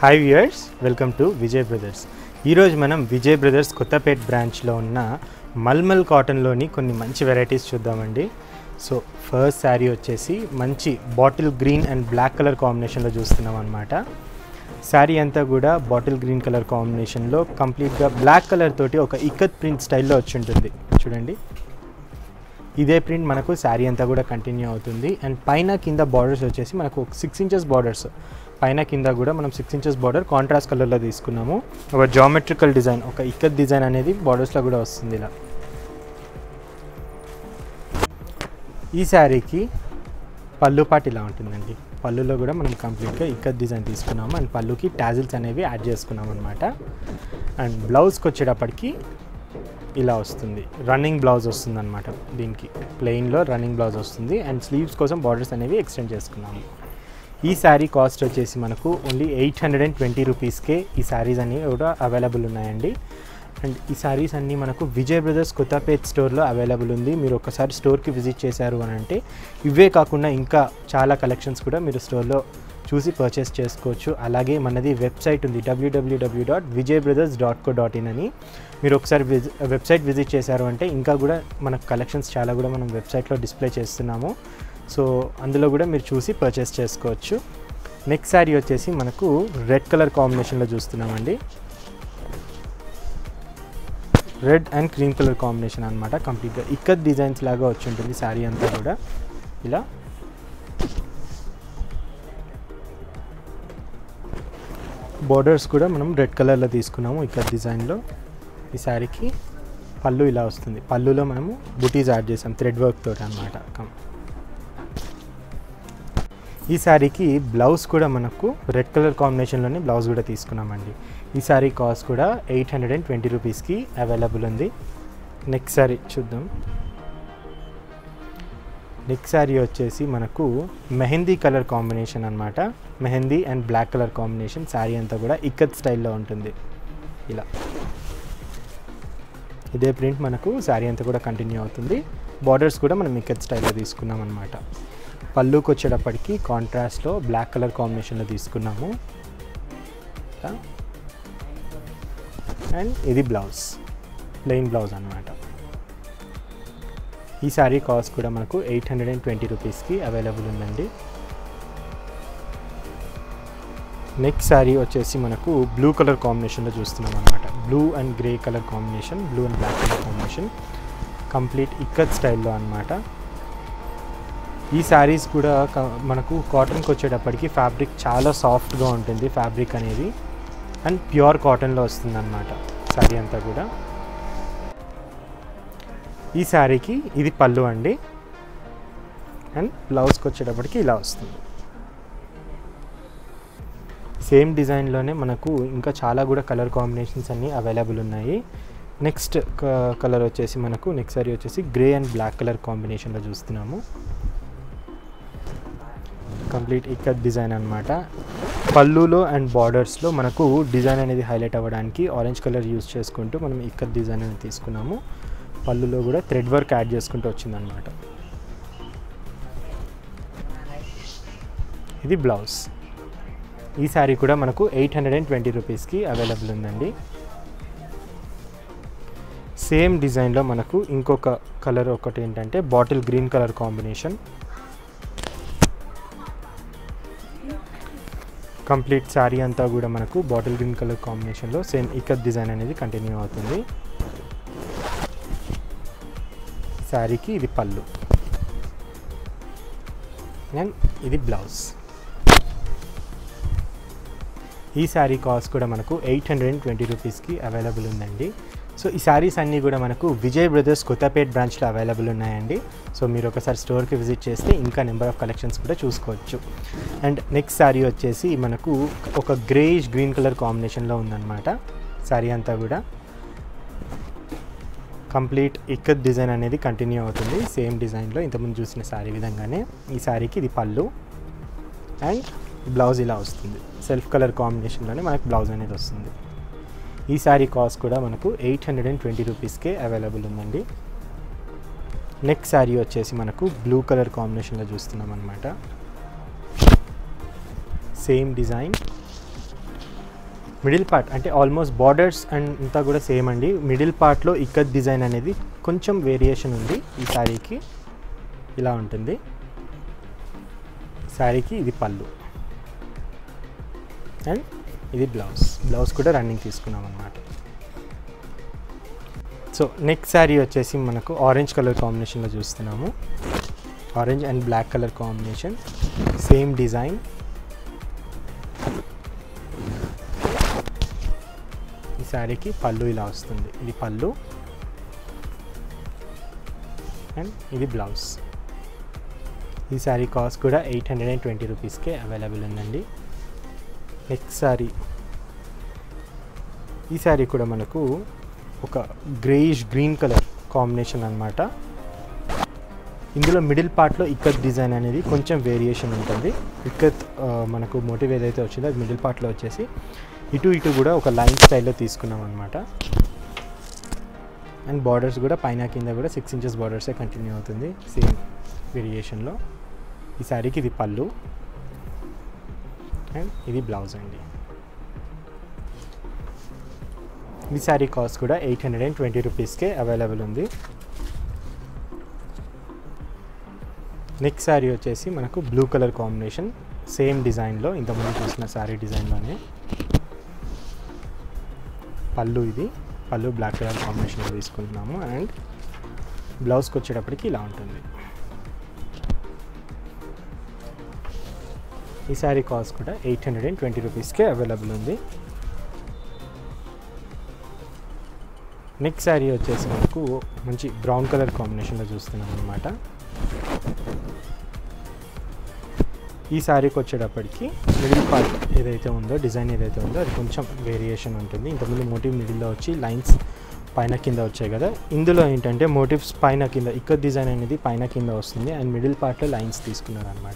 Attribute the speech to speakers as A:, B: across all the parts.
A: hi viewers welcome to Vijay Brothers ఈరోజు మనం Vijay brothers Kothapet బ్రాంచ్లో ఉన్న మల్మల్ కాటన్లోని కొన్ని మంచి వెరైటీస్ చూద్దామండి సో ఫస్ట్ శారీ వచ్చేసి మంచి bottle green and black colour కాంబినేషన్లో చూస్తున్నాం అనమాట శారీ అంతా కూడా బాటిల్ గ్రీన్ కలర్ కాంబినేషన్లో కంప్లీట్గా బ్లాక్ కలర్ తోటి ఒక ఇక్కత్ ప్రింట్ స్టైల్లో వచ్చి ఉంటుంది చూడండి ఇదే ప్రింట్ మనకు శారీ అంతా కూడా కంటిన్యూ అవుతుంది అండ్ పైన కింద బార్డర్స్ వచ్చేసి మనకు సిక్స్ ఇంచెస్ బార్డర్స్ పైన కింద కూడా మనం సిక్స్ ఇంచెస్ బార్డర్ కాంట్రాస్ట్ కలర్లో తీసుకున్నాము ఒక జామెట్రికల్ డిజైన్ ఒక ఇక్కత్ డిజైన్ అనేది బార్డర్స్లో కూడా వస్తుంది ఇలా ఈ శారీకి పళ్ళు పాటు ఇలా ఉంటుందండి పళ్ళులో కూడా మనం కంప్లీట్గా ఇక్కత్ డిజైన్ తీసుకున్నాము అండ్ పళ్ళుకి టాజిల్స్ అనేవి యాడ్ చేసుకున్నాం అనమాట అండ్ బ్లౌజ్కి వచ్చేటప్పటికి ఇలా వస్తుంది రన్నింగ్ బ్లౌజ్ వస్తుంది అనమాట దీనికి ప్లెయిన్లో రన్నింగ్ బ్లౌజ్ వస్తుంది అండ్ స్లీవ్స్ కోసం బార్డర్స్ అనేవి ఎక్స్టెండ్ చేసుకున్నాము ఈ శారీ కాస్ట్ వచ్చేసి మనకు only eight hundred and twenty రూపీస్కే ఈ శారీస్ అనేవి కూడా అవైలబుల్ ఉన్నాయండి అండ్ ఈ శారీస్ అన్నీ మనకు విజయ్ బ్రదర్స్ కొత్తపేట్ స్టోర్లో అవైలబుల్ ఉంది మీరు ఒకసారి స్టోర్కి విజిట్ చేశారు అని అంటే ఇవే కాకుండా ఇంకా చాలా కలెక్షన్స్ కూడా మీరు స్టోర్లో చూసి పర్చేస్ చేసుకోవచ్చు అలాగే మనది వెబ్సైట్ ఉంది డబ్ల్యూడబ్ల్యూడబ్ల్యూ dot Vijay Brothers dot co dot in అని మీరు ఒకసారి విజి వెబ్సైట్ విజిట్ చేశారు అంటే ఇంకా కూడా మనకు కలెక్షన్స్ చాలా కూడా మనం వెబ్సైట్లో డిస్ప్లే చేస్తున్నాము సో అందులో కూడా మీరు చూసి పర్చేస్ చేసుకోవచ్చు నెక్స్ట్ శారీ వచ్చేసి మనకు రెడ్ కలర్ కాంబినేషన్లో చూస్తున్నామండి red and cream colour combination అనమాట కంప్లీట్గా ఇక్కత్ డిజైన్స్ లాగా వచ్చి ఉంటుంది శారీ అంతా కూడా ఇలా బోర్డర్స్ కూడా మనం రెడ్ కలర్లో తీసుకున్నాము ఇక్కత్ డిజైన్లో ఈ శారీకి పళ్ళు ఇలా వస్తుంది పళ్ళులో మనము బుటీస్ యాడ్ చేసాం థ్రెడ్ వర్క్ తోటి అనమాట ఈ శారీకి బ్లౌజ్ కూడా మనకు రెడ్ కలర్ కాంబినేషన్లోనే బ్లౌజ్ కూడా తీసుకున్నామండి ఈ శారీ కాస్ట్ కూడా ఎయిట్ హండ్రెడ్ అండ్ ట్వంటీ రూపీస్కి అవైలబుల్ ఉంది నెక్స్ట్ శారీ చూద్దాం నెక్స్ట్ శారీ వచ్చేసి మనకు మెహందీ కలర్ కాంబినేషన్ అనమాట mehndi and black colour combination sari అంతా కూడా ఇక్కత్ స్టైల్లో ఉంటుంది ఇలా ఇదే ప్రింట్ మనకు శారీ అంతా కూడా కంటిన్యూ అవుతుంది బార్డర్స్ కూడా మనం ఇక్కత్ స్టైల్లో తీసుకున్నాం అనమాట పళ్ళుకి వచ్చేటప్పటికి కాంట్రాస్ట్లో బ్లాక్ కలర్ కాంబినేషన్లో తీసుకున్నాము అండ్ ఇది బ్లౌజ్ ప్లెయిన్ బ్లౌజ్ అనమాట ఈ శారీ కాస్ట్ కూడా మనకు ఎయిట్ హండ్రెడ్ అండ్ ట్వంటీ రూపీస్కి అవైలబుల్ ఉందండి నెక్స్ట్ శారీ వచ్చేసి మనకు బ్లూ కలర్ కాంబినేషన్లో చూస్తున్నాం అనమాట blue and grey colour combination blue and black colour combination complete ikat స్టైల్లో అనమాట ఈ శారీస్ కూడా మనకు కాటన్కి వచ్చేటప్పటికి ఫ్యాబ్రిక్ చాలా సాఫ్ట్గా ఉంటుంది ఫ్యాబ్రిక్ అనేది అండ్ ప్యూర్ కాటన్లో వస్తుంది అనమాట శారీ అంతా కూడా ఈ శారీకి ఇది పళ్ళు అండి అండ్ బ్లౌజ్కి వచ్చేటప్పటికి ఇలా వస్తుంది సేమ్ డిజైన్లోనే మనకు ఇంకా చాలా కూడా కలర్ కాంబినేషన్స్ అన్నీ అవైలబుల్ ఉన్నాయి నెక్స్ట్ కలర్ వచ్చేసి మనకు నెక్స్ట్ శారీ వచ్చేసి గ్రే అండ్ బ్లాక్ కలర్ కాంబినేషన్లో చూస్తున్నాము కంప్లీట్ ఇక్కత్ డిజైన్ అనమాట పళ్ళులో అండ్ బార్డర్స్లో మనకు డిజైన్ అనేది హైలైట్ అవ్వడానికి ఆరెంజ్ కలర్ యూస్ చేసుకుంటూ మనం ఇక్కత్ డిజైన్ అనేది తీసుకున్నాము పళ్ళులో కూడా థ్రెడ్ వర్క్ యాడ్ చేసుకుంటూ వచ్చిందనమాట ఇది బ్లౌజ్ ఈ శారీ కూడా మనకు ఎయిట్ హండ్రెడ్ అండ్ ట్వంటీ రూపీస్కి అవైలబుల్ ఉందండి సేమ్ డిజైన్లో మనకు ఇంకొక కలర్ ఒకటి ఏంటంటే bottle green colour combination complete sari అంతా కూడా మనకు బాటిల్ గ్రీన్ కలర్ కాంబినేషన్లో సేమ్ ఇకత్ డిజైన్ అనేది కంటిన్యూ అవుతుంది శారీకి ఇది పళ్ళు అండ్ ఇది బ్లౌజ్ ఈ శారీ కాస్ట్ కూడా మనకు ఎయిట్ హండ్రెడ్ అండ్ ట్వంటీ రూపీస్కి అవైలబుల్ ఉందండి సో ఈ శారీస్ అన్నీ కూడా మనకు విజయ్ బ్రదర్స్ కొత్తపేట్ బ్రాంచ్లో అవైలబుల్ ఉన్నాయండి సో మీరు ఒకసారి స్టోర్కి విజిట్ చేస్తే ఇంకా నెంబర్ ఆఫ్ కలెక్షన్స్ కూడా చూసుకోవచ్చు అండ్ నెక్స్ట్ శారీ వచ్చేసి మనకు ఒక గ్రేయిష్ గ్రీన్ కలర్ కాంబినేషన్లో ఉందన్నమాట శారీ అంతా కూడా కంప్లీట్ ఇక్కత్ డిజైన్ అనేది కంటిన్యూ అవుతుంది సేమ్ డిజైన్లో ఇంతకుముందు చూసిన శారీ విధంగానే ఈ శారీకి ఇది పళ్ళు అండ్ బ్లౌజ్ ఇలా వస్తుంది సెల్ఫ్ కలర్ కాంబినేషన్లోనే మనకు బ్లౌజ్ అనేది వస్తుంది ఈ శారీ కాస్ట్ కూడా మనకు ఎయిట్ హండ్రెడ్ అండ్ ట్వంటీ రూపీస్కే అవైలబుల్ ఉందండి నెక్స్ట్ శారీ వచ్చేసి మనకు బ్లూ కలర్ కాంబినేషన్లో చూస్తున్నాం అనమాట సేమ్ డిజైన్ మిడిల్ పార్ట్ అంటే ఆల్మోస్ట్ బార్డర్స్ అండ్ అంతా కూడా సేమ్ అండి మిడిల్ పార్ట్లో ఇక్కత్ డిజైన్ అనేది కొంచెం వేరియేషన్ ఉంది ఈ శారీకి ఇలా ఉంటుంది శారీకి ఇది పళ్ళు అండ్ ఇది బ్లౌజ్ బ్లౌజ్ కూడా రన్నింగ్ తీసుకున్నాం అనమాట సో నెక్స్ట్ శారీ వచ్చేసి మనకు ఆరెంజ్ కలర్ కాంబినేషన్లో చూస్తున్నాము orange and black colour combination same design ఈ శారీకి పళ్ళు ఇలా వస్తుంది ఇది పళ్ళు అండ్ ఇది బ్లౌజ్ ఈ శారీ కాస్ట్ కూడా ఎయిట్ హండ్రెడ్ అండ్ ట్వంటీ రూపీస్కే అవైలబుల్ ఉందండి నెక్స్ట్ శారీ ఈ శారీ కూడా మనకు ఒక గ్రేయిష్ గ్రీన్ కలర్ కాంబినేషన్ అనమాట ఇందులో మిడిల్ పార్ట్లో ఇక్కత్ డిజైన్ అనేది కొంచెం వేరియేషన్ ఉంటుంది ఇక్కత్ ఆ, మనకు మోటివ్ ఏదైతే వచ్చిందో అది మిడిల్ పార్ట్లో వచ్చేసి ఇటు ఇటు కూడా ఒక లైన్ స్టైల్లో తీసుకున్నాం అనమాట అండ్ బార్డర్స్ కూడా పైన కింద కూడా సిక్స్ ఇంచెస్ బార్డర్సే కంటిన్యూ అవుతుంది సేమ్ వేరియేషన్లో ఈ శారీకి ఇది పళ్ళు అండ్ ఇది బ్లౌజ్ అండి ఈ శారీ కాస్ట్ కూడా ఎయిట్ హండ్రెడ్ అండ్ ట్వంటీ రూపీస్కే అవైలబుల్ ఉంది నెక్స్ట్ శారీ వచ్చేసి మనకు బ్లూ కలర్ కాంబినేషన్ సేమ్ డిజైన్లో ఇంతకుముందు చూసిన శారీ డిజైన్లోనే పళ్ళు ఇది పళ్ళు బ్లాక్ కలర్ కాంబినేషన్లో తీసుకుంటున్నాము అండ్ బ్లౌజ్కి వచ్చేటప్పటికి ఇలా ఉంటుంది ఈ శారీ కాస్ట్ కూడా ఎయిట్ హండ్రెడ్ అండ్ ట్వంటీ రూపీస్కే అవైలబుల్ ఉంది నెక్స్ట్ శారీ వచ్చేసి మనకు మంచి బ్రౌన్ కలర్ కాంబినేషన్లో చూస్తున్నాం అనమాట ఈ శారీకి వచ్చేటప్పటికి మిడిల్ పార్ట్ ఏదైతే ఉందో డిజైన్ ఏదైతే ఉందో అది కొంచెం వేరియేషన్ ఉంటుంది ఇంతకుముందు మోటివ్ మిడిల్లో వచ్చి లైన్స్ పైన కింద వచ్చాయి కదా ఇందులో ఏంటంటే మోటివ్స్ పైన కింద ఇక్కడ డిజైన్ అనేది పైన కింద వస్తుంది అండ్ మిడిల్ పార్ట్లో లైన్స్ తీసుకున్నారు అనమాట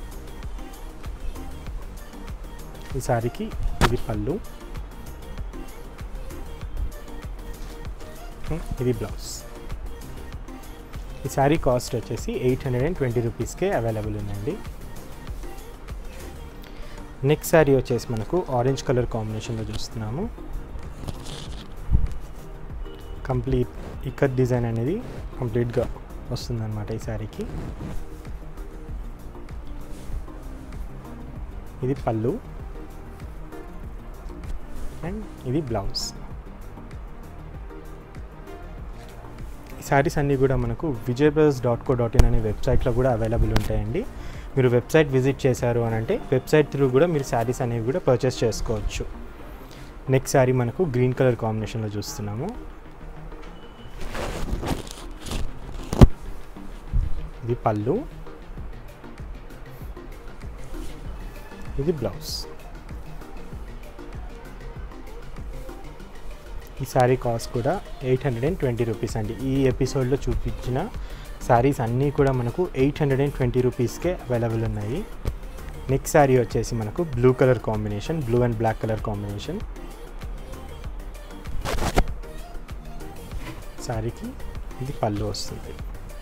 A: ఈ శారీకి ఇది పళ్ళు ఇది బ్లౌజ్ ఈ శారీ కాస్ట్ వచ్చేసి ఎయిట్ హండ్రెడ్ అండ్ ట్వంటీ రూపీస్కే అవైలబుల్ ఉందండి నెక్స్ట్ శారీ వచ్చేసి మనకు ఆరెంజ్ కలర్ కాంబినేషన్లో చూస్తున్నాము కంప్లీట్ ఇక్కత్ డిజైన్ అనేది కంప్లీట్గా వస్తుందన్నమాట ఈ శారీకి ఇది పళ్ళు అండ్ ఇది బ్లౌజ్ ఈ శారీస్ అన్నీ కూడా మనకు Vijay Brothers dot co dot in అనే వెబ్సైట్లో కూడా అవైలబుల్ ఉంటాయండి మీరు వెబ్సైట్ విజిట్ చేశారు అని అంటే వెబ్సైట్ త్రూ కూడా మీరు శారీస్ అనేవి కూడా పర్చేస్ చేసుకోవచ్చు నెక్స్ట్ శారీ మనకు గ్రీన్ కలర్ కాంబినేషన్లో చూస్తున్నాము ఇది పళ్ళు ఇది బ్లౌజ్ ఈ శారీ కాస్ట్ కూడా eight hundred and twenty rupees అండి ఈ ఎపిసోడ్లో చూపించిన శారీస్ అన్నీ కూడా మనకు ఎయిట్ హండ్రెడ్ అండ్ ట్వంటీ రూపీస్కే అవైలబుల్ ఉన్నాయి నెక్స్ట్ శారీ వచ్చేసి మనకు blue colour combination blue and black colour combination శారీకి ఇది పళ్ళు వస్తుంది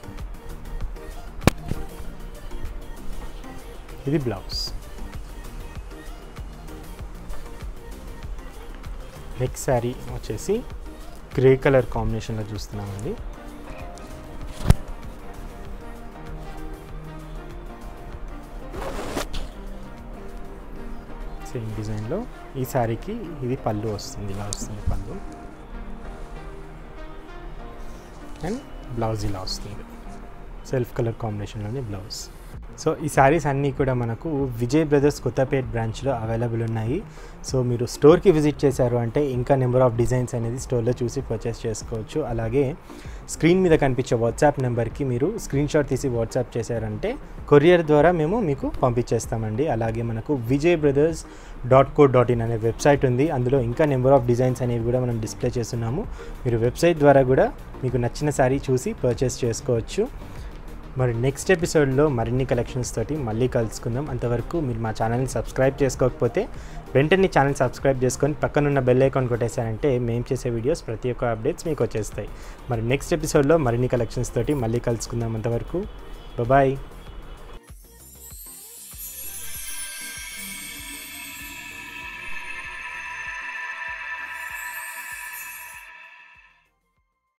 A: ఇది బ్లౌజ్ నెక్స్ట్ శారీ వచ్చేసి గ్రే కలర్ కాంబినేషన్లో చూస్తున్నామండి సేమ్ డిజైన్లో ఈ శారీకి ఇది పళ్ళు వస్తుంది ఇలా వస్తుంది పళ్ళు అండ్ బ్లౌజ్ ఇలా వస్తుంది సెల్ఫ్ కలర్ కాంబినేషన్లోని బ్లౌజ్ సో ఈ శారీస్ అన్నీ కూడా మనకు విజయ్ బ్రదర్స్ కొత్తపేట్ బ్రాంచ్లో అవైలబుల్ ఉన్నాయి సో మీరు స్టోర్కి విజిట్ చేశారు అంటే ఇంకా నెంబర్ ఆఫ్ డిజైన్స్ అనేది స్టోర్లో చూసి పర్చేస్ చేసుకోవచ్చు అలాగే స్క్రీన్ మీద కనిపించే వాట్సాప్ నెంబర్కి మీరు స్క్రీన్ షాట్ తీసి వాట్సాప్ చేశారంటే కొరియర్ ద్వారా మేము మీకు పంపించేస్తామండి అలాగే మనకు Vijay Brothers dot co dot in అనే వెబ్సైట్ ఉంది అందులో ఇంకా నెంబర్ ఆఫ్ డిజైన్స్ అనేవి కూడా మనం డిస్ప్లే చేస్తున్నాము మీరు వెబ్సైట్ ద్వారా కూడా మీకు నచ్చిన శారీ చూసి పర్చేస్ చేసుకోవచ్చు మరి నెక్స్ట్ ఎపిసోడ్లో మరిన్ని కలెక్షన్స్ తోటి మళ్ళీ కలుసుకుందాం అంతవరకు మీరు మా ఛానల్ని సబ్స్క్రైబ్ చేసుకోకపోతే వెంటనే ఛానల్ సబ్స్క్రైబ్ చేసుకొని పక్కనున్న బెల్ ఐకాన్ కొట్టేశారంటే మేము చేసే వీడియోస్ ప్రతి ఒక్క అప్డేట్స్ మీకు వచ్చేస్తాయి మరి నెక్స్ట్ ఎపిసోడ్లో మరిన్ని కలెక్షన్స్ తోటి మళ్ళీ కలుసుకుందాం అంతవరకు బాయ్